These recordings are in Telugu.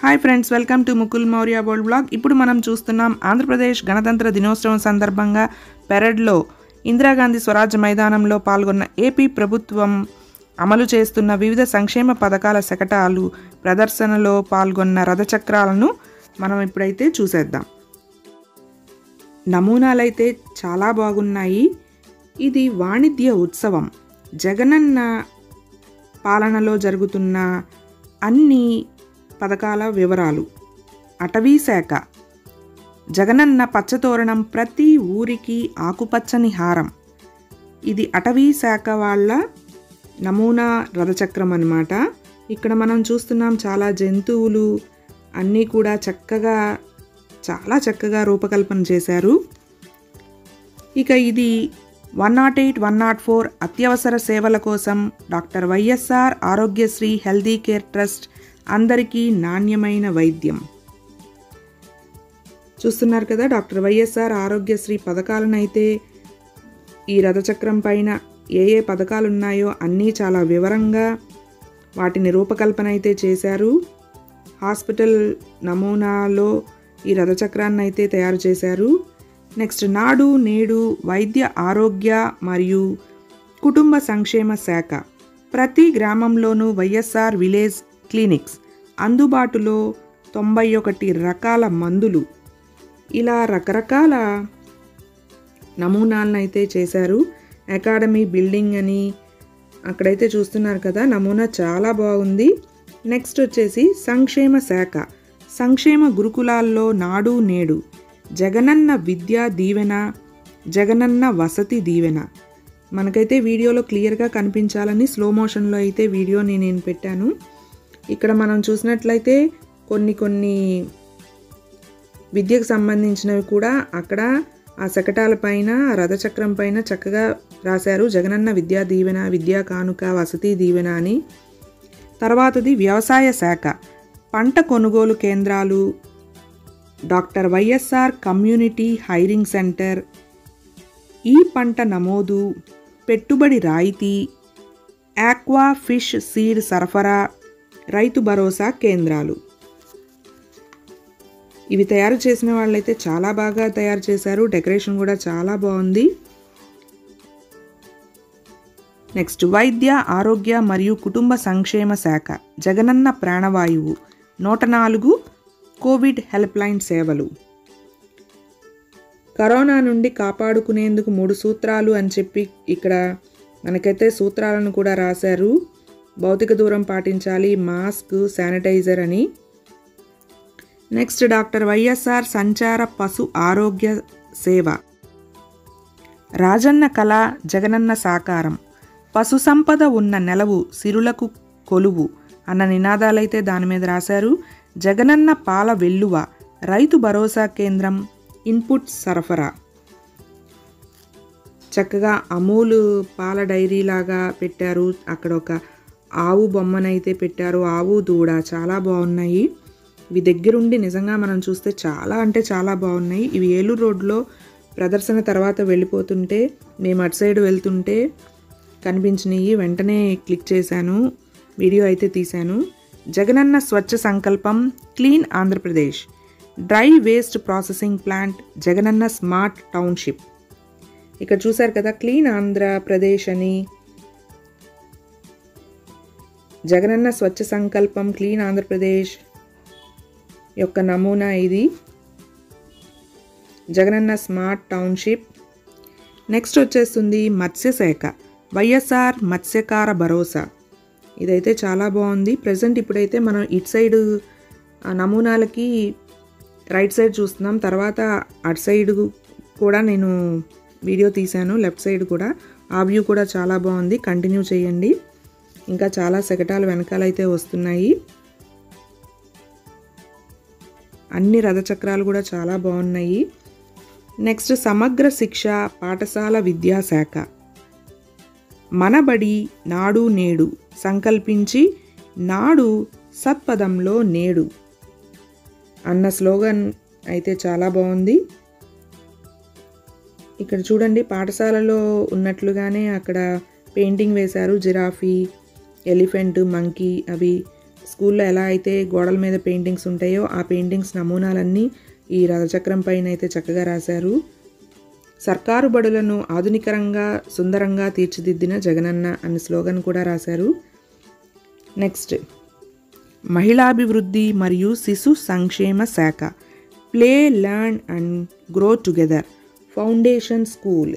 Hi friends welcome to Mukul Maurya world blog ఇప్పుడు మనం చూస్తున్నాం ఆంధ్రప్రదేశ్ గణతంత్ర దినోత్సవం సందర్భంగా పెరడ్లో ఇందిరాగాంధీ స్వరాజ్య మైదానంలో పాల్గొన్న ఏపీ ప్రభుత్వం అమలు చేస్తున్న వివిధ సంక్షేమ పథకాల శకటాలు ప్రదర్శనలో పాల్గొన్న రథచక్రాలను మనం ఇప్పుడైతే చూసేద్దాం నమూనాలైతే చాలా బాగున్నాయి ఇది వాణిజ్య ఉత్సవం జగనన్న పాలనలో జరుగుతున్న అన్ని పథకాల వివరాలు అటవీ శాఖ జగనన్న పచ్చతోరణం ప్రతి ఊరికి ఆకుపచ్చని హారం ఇది అటవీ శాఖ వాళ్ళ నమూనా రథచక్రం అన్నమాట ఇక్కడ మనం చూస్తున్నాం చాలా జంతువులు అన్నీ కూడా చక్కగా చాలా చక్కగా రూపకల్పన చేశారు ఇక ఇది one nought eight one nought four అత్యవసర సేవల కోసం doctor YSR Aarogyasri healthy care trust అందరికీ నాణ్యమైన వైద్యం చూస్తున్నారు కదా డాక్టర్ వైఎస్ఆర్ ఆరోగ్యశ్రీ పథకాలను అయితే ఈ రథచక్రం పైన ఏ ఏ పథకాలు ఉన్నాయో అన్నీ చాలా వివరంగా వాటిని రూపకల్పన అయితే చేశారు హాస్పిటల్ నమూనాలో ఈ రథచక్రాన్ని అయితే తయారు చేశారు నెక్స్ట్ నాడు నేడు వైద్య ఆరోగ్య మరియు కుటుంబ సంక్షేమ శాఖ ప్రతి గ్రామంలోనూ వైఎస్ఆర్ విలేజ్ క్లినిక్స్ అందుబాటులో తొంభై ఒకటి రకాల మందులు ఇలా రకరకాల నమూనాలను అయితే చేశారు అకాడమీ బిల్డింగ్ అని అక్కడైతే చూస్తున్నారు కదా నమూనా చాలా బాగుంది నెక్స్ట్ వచ్చేసి సంక్షేమ శాఖ సంక్షేమ గురుకులాల్లో నాడు నేడు జగనన్న విద్యా దీవెన జగనన్న వసతి దీవెన మనకైతే వీడియోలో క్లియర్గా కనిపించాలని స్లో మోషన్లో అయితే వీడియోని నేను పెట్టాను ఇక్కడ మనం చూసినట్లయితే కొన్ని కొన్ని విద్యకు సంబంధించినవి కూడా అక్కడ ఆ శకటాల పైన రథచక్రం పైన చక్కగా రాశారు జగనన్న విద్యా దీవెన విద్యా కానుక వసతి దీవెన అని తర్వాతది వ్యవసాయ శాఖ పంట కొనుగోలు కేంద్రాలు doctor YSR community hiring centre ఈ పంట నమోదు పెట్టుబడి రాయితీ ఆక్వా ఫిష్ సీడ్ సరఫరా రైతు భరోసా కేంద్రాలు ఇవి తయారు చేసిన వాళ్ళైతే చాలా బాగా తయారు చేశారు డెకరేషన్ కూడా చాలా బాగుంది నెక్స్ట్ వైద్య ఆరోగ్య మరియు కుటుంబ సంక్షేమ శాఖ జగనన్న ప్రాణవాయువు నూట నాలుగు కోవిడ్ హెల్ప్ లైన్ సేవలు కరోనా నుండి కాపాడుకునేందుకు మూడు సూత్రాలు అని చెప్పి ఇక్కడ మనకైతే సూత్రాలను కూడా రాశారు భౌతిక దూరం పాటించాలి మాస్క్ శానిటైజర్ అని నెక్స్ట్ డాక్టర్ వైఎస్ఆర్ సంచార పశు ఆరోగ్య సేవ రాజన్న కళ జగనన్న సాకారం పశు సంపద ఉన్న నెలవు సిరులకు కొలువు అన్న నినాదాలైతే దాని మీద రాశారు జగనన్న పాల వెల్లువ రైతు భరోసా కేంద్రం ఇన్పుట్ సరఫరా చక్కగా అమూల్ పాల డైరీ లాగా పెట్టారు అక్కడ ఒక ఆవు బొమ్మనైతే పెట్టారు ఆవు దూడ చాలా బాగున్నాయి ఇవి దగ్గరుండి నిజంగా మనం చూస్తే చాలా అంటే చాలా బాగున్నాయి ఇవి ఏలూరు రోడ్లో ప్రదర్శన తర్వాత వెళ్ళిపోతుంటే మేము అటు సైడ్ వెళ్తుంటే కనిపించినాయి వెంటనే క్లిక్ చేశాను వీడియో అయితే తీశాను జగనన్న స్వచ్ఛ సంకల్పం clean Andhra Pradesh dry waste processing plant Jagananna smart township ఇక్కడ చూశారు కదా క్లీన్ ఆంధ్రప్రదేశ్ అని జగనన్న స్వచ్ఛ సంకల్పం క్లీన్ ఆంధ్రప్రదేశ్ యొక్క నమూనా ఇది జగనన్న స్మార్ట్ టౌన్షిప్ నెక్స్ట్ వచ్చేస్తుంది మత్స్యశాఖ వైఎస్ఆర్ మత్స్యకార భరోసా ఇదైతే చాలా బాగుంది ప్రజెంట్ ఇప్పుడైతే మనం ఇటు సైడ్ నమూనాలకి రైట్ సైడ్ చూస్తున్నాం తర్వాత అటు సైడ్ కూడా నేను వీడియో తీశాను లెఫ్ట్ సైడ్ కూడా ఆ వ్యూ కూడా చాలా బాగుంది కంటిన్యూ చేయండి ఇంకా చాలా శకటాలు వెనకాలైతే వస్తున్నాయి అన్ని రథచక్రాలు కూడా చాలా బాగున్నాయి నెక్స్ట్ సమగ్ర శిక్ష పాఠశాల విద్యాశాఖ మనబడి నాడు నేడు సంకల్పించి నాడు సత్పదంలో నేడు అన్న స్లోగన్ అయితే చాలా బాగుంది ఇక్కడ చూడండి పాఠశాలలో ఉన్నట్లుగానే అక్కడ పెయింటింగ్ వేశారు జిరాఫీ ఎలిఫెంట్ మంకీ అవి స్కూల్లో ఎలా అయితే గోడల మీద పెయింటింగ్స్ ఉంటాయో ఆ పెయింటింగ్స్ నమూనాలన్నీ ఈ రథచక్రం పైన అయితే చక్కగా రాశారు సర్కారు బడులను ఆధునికరంగా సుందరంగా తీర్చిదిద్దిన జగనన్న అనే స్లోగన్ కూడా రాశారు నెక్స్ట్ మహిళాభివృద్ధి మరియు శిశు సంక్షేమ శాఖ play learn and grow together foundation school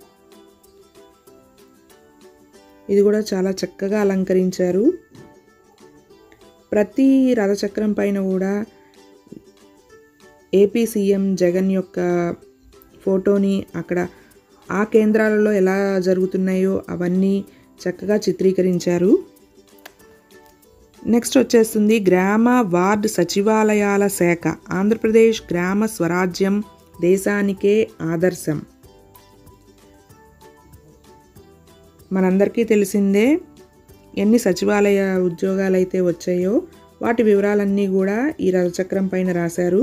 ఇది కూడా చాలా చక్కగా అలంకరించారు ప్రతి రథచక్రం పైన కూడా ఏపీ సీఎం జగన్ యొక్క ఫోటోని అక్కడ ఆ కేంద్రాలలో ఎలా జరుగుతున్నాయో అవన్నీ చక్కగా చిత్రీకరించారు నెక్స్ట్ వచ్చేస్తుంది గ్రామ వార్డ్ సచివాలయాల శాఖ ఆంధ్రప్రదేశ్ గ్రామ స్వరాజ్యం దేశానికే ఆదర్శం మనందరికీ తెలిసిందే ఎన్ని సచివాలయ ఉద్యోగాలు అయితే వచ్చాయో వాటి వివరాలన్నీ కూడా ఈ రథచక్రం పైన రాశారు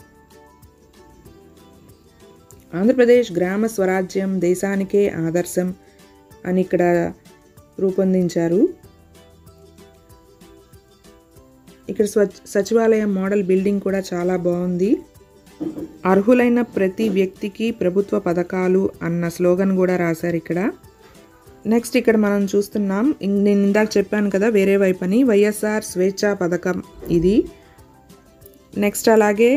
ఆంధ్రప్రదేశ్ గ్రామ స్వరాజ్యం దేశానికే ఆదర్శం అని ఇక్కడ రూపొందించారు ఇక్కడ స్వ సచివాలయం మోడల్ బిల్డింగ్ కూడా చాలా బాగుంది అర్హులైన ప్రతి వ్యక్తికి ప్రభుత్వ పథకాలు అన్న స్లోగన్ కూడా రాశారు ఇక్కడ నెక్స్ట్ ఇక్కడ మనం చూస్తున్నాం ఇం- నేను ఇందాక చెప్పాను కదా వేరే వైపని వైఎస్ఆర్ స్వేచ్ఛా పథకం ఇది నెక్స్ట్ అలాగే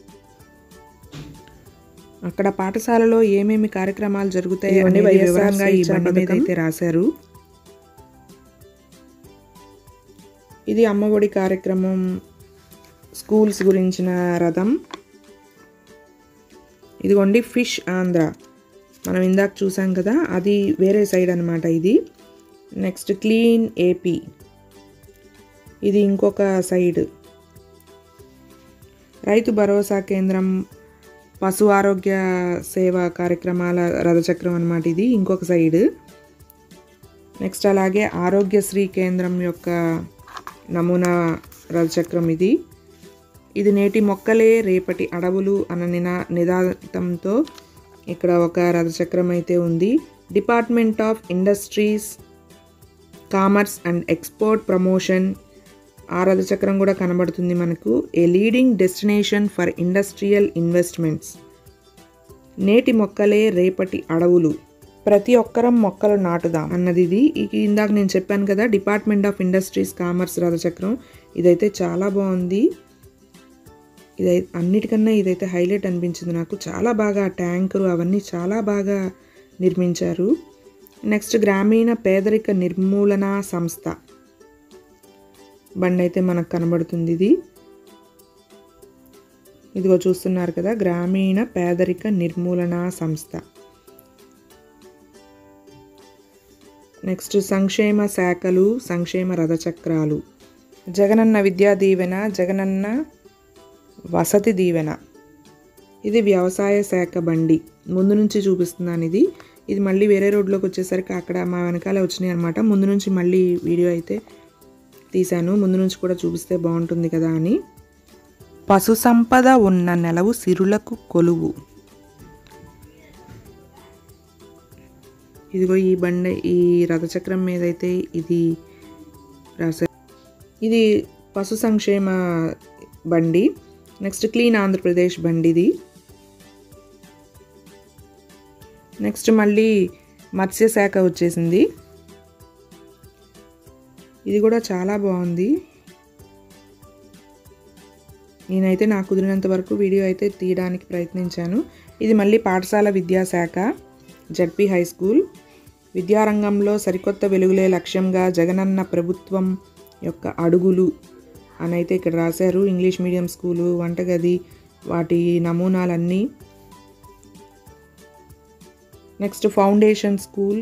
అక్కడ పాఠశాలలో ఏమేమి కార్యక్రమాలు జరుగుతాయి ఇవన్నీ అనేది వైఎస్ఆర్ వివరంగా ఈ స్వేచ్ఛా బండి మీద పథకం. అయితే రాశారు ఇది అమ్మఒడి కార్యక్రమం స్కూల్స్ గురించిన రథం ఇదిగోండి ఫిష్ ఆంధ్ర మనం ఇందాక చూసాం కదా అది వేరే సైడ్ అనమాట ఇది నెక్స్ట్ క్లీన్ ఏపీ ఇది ఇంకొక సైడ్ రైతు భరోసా కేంద్రం పశు ఆరోగ్య సేవ కార్యక్రమాల రథచక్రం అనమాట ఇది ఇంకొక సైడ్ నెక్స్ట్ అలాగే ఆరోగ్యశ్రీ కేంద్రం యొక్క నమూనా రథచక్రం ఇది ఇది నేటి మొక్కలే రేపటి అడవులు అన్న నినా నిదాంతంతో ఇక్కడ ఒక రథచక్రం అయితే ఉంది department of industries commerce and export promotion ఆ రథచక్రం కూడా కనబడుతుంది మనకు a leading destination for industrial investments నేటి మొక్కలే రేపటి అడవులు ప్రతి ఒక్కరం మొక్కలు నాటుదాం అన్నది ఇది ఇక ఇందాక నేను చెప్పాను కదా డిపార్ట్మెంట్ ఆఫ్ ఇండస్ట్రీస్ కామర్స్ రథచక్రం ఇదైతే చాలా బాగుంది ఇదై అన్నిటికన్నా ఇదైతే హైలైట్ అనిపించింది నాకు చాలా బాగా ట్యాంకరు అవన్నీ చాలా బాగా నిర్మించారు నెక్స్ట్ గ్రామీణ పేదరిక నిర్మూలన సంస్థ బండి అయితే మనకు కనబడుతుంది ఇది ఇదిగో చూస్తున్నారు కదా గ్రామీణ పేదరిక నిర్మూలన సంస్థ నెక్స్ట్ సంక్షేమ శాఖలు సంక్షేమ రథచక్రాలు జగనన్న విద్యా దీవెన జగనన్న వసతి దీవెన ఇది వ్యవసాయ శాఖ బండి ముందు నుంచి చూపిస్తున్నాను ఇది ఇది మళ్ళీ వేరే రోడ్లోకి వచ్చేసరికి అక్కడ మా వెనకాలే వచ్చినాయి అనమాట ముందు నుంచి మళ్ళీ వీడియో అయితే తీశాను ముందు నుంచి కూడా చూపిస్తే బాగుంటుంది కదా అని పశు సంపద ఉన్న నెలవు సిరులకు కొలువు ఇదిగో ఈ బండి ఈ రథచక్రం మీద అయితే ఇది రాశారు ఇది పశు సంక్షేమ బండి నెక్స్ట్ క్లీన్ ఆంధ్రప్రదేశ్ బండి ఇది నెక్స్ట్ మళ్ళీ మత్స్యశాఖ వచ్చేసింది ఇది కూడా చాలా బాగుంది నేనైతే నాకు కుదిరినంత వరకు వీడియో అయితే తీయడానికి ప్రయత్నించాను ఇది మళ్ళీ పాఠశాల విద్యాశాఖ జడ్పీ హై స్కూల్ విద్యారంగంలో సరికొత్త వెలుగులే లక్ష్యంగా జగనన్న ప్రభుత్వం యొక్క అడుగులు అని అయితే ఇక్కడ రాశారు ఇంగ్లీష్ మీడియం స్కూలు వంటగది వాటి నమూనాలన్నీ నెక్స్ట్ ఫౌండేషన్ స్కూల్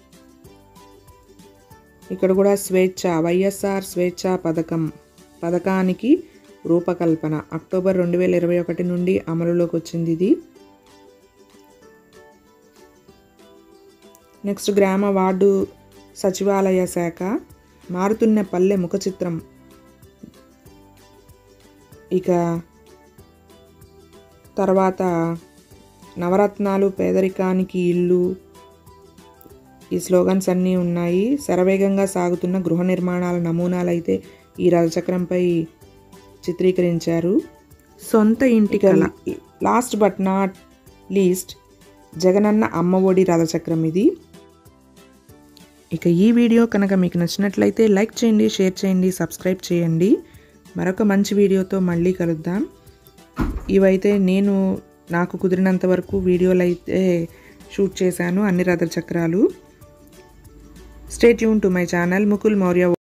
ఇక్కడ కూడా స్వేచ్ఛ వైఎస్ఆర్ స్వేచ్ఛ పథకం పథకానికి రూపకల్పన అక్టోబర్ రెండు వేల ఇరవై ఒకటి నుండి అమలులోకి వచ్చింది ఇది నెక్స్ట్ గ్రామ వార్డు సచివాలయ శాఖ మారుతున్న పల్లె ముఖ చిత్రం ఇక తర్వాత నవరత్నాలు పేదరికానికి ఇల్లు ఈ స్లోగన్స్ అన్నీ ఉన్నాయి శరవేగంగా సాగుతున్న గృహ నిర్మాణాల నమూనాలు అయితే ఈ రథచక్రంపై చిత్రీకరించారు సొంత ఇంటి కళ last but not least Jagananna Amma Vodi రథచక్రం ఇది ఇక ఈ వీడియో కనుక మీకు నచ్చినట్లయితే లైక్ చేయండి షేర్ చేయండి సబ్స్క్రైబ్ చేయండి మరొక మంచి వీడియోతో మళ్ళీ కలుద్దాం ఇవైతే నేను నాకు కుదిరినంత వరకు వీడియోలు అయితే షూట్ చేశాను అన్ని రథ చక్రాలు stay tune to my channel Mukul Maurya